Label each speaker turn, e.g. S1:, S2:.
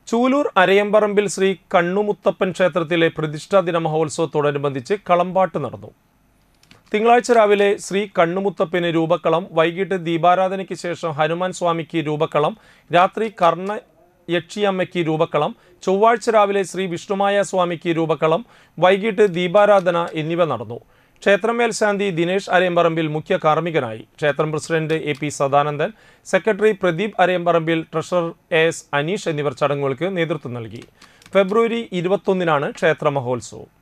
S1: ചൂലൂർ അരയമ്പറമ്പിൽ ശ്രീ കണ്ണുമുത്തപ്പൻ ക്ഷേത്രത്തിലെ പ്രതിഷ്ഠാ ദിന മഹോത്സവത്തോടനുബന്ധിച്ച് കളമ്പാട്ട് നടന്നു തിങ്കളാഴ്ച രാവിലെ ശ്രീ കണ്ണുമുത്തപ്പന് രൂപക്കളം വൈകിട്ട് ദീപാരാധനയ്ക്ക് ശേഷം ഹനുമാൻ സ്വാമിക്ക് രൂപക്കളം രാത്രി കർണ യക്ഷിയമ്മയ്ക്ക് രൂപക്കളം ചൊവ്വാഴ്ച രാവിലെ ശ്രീ വിഷ്ണുമായ സ്വാമിക്ക് രൂപക്കളം വൈകിട്ട് ദീപാരാധന എന്നിവ നടന്നു ക്ഷേത്രം മേൽശാന്തി ദിനേശ് അരയമ്പറമ്പിൽ മുഖ്യ കാർമ്മികനായി ക്ഷേത്രം president A P Sadanandan secretary Pradeep അരയമ്പറമ്പിൽ ട്രഷറർ എ എസ് അനീഷ് എന്നിവർ ചടങ്ങുകൾക്ക് നേതൃത്വം നൽകി ഫെബ്രുവരി ഇരുപത്തൊന്നിനാണ് ക്ഷേത്ര മഹോത്സവം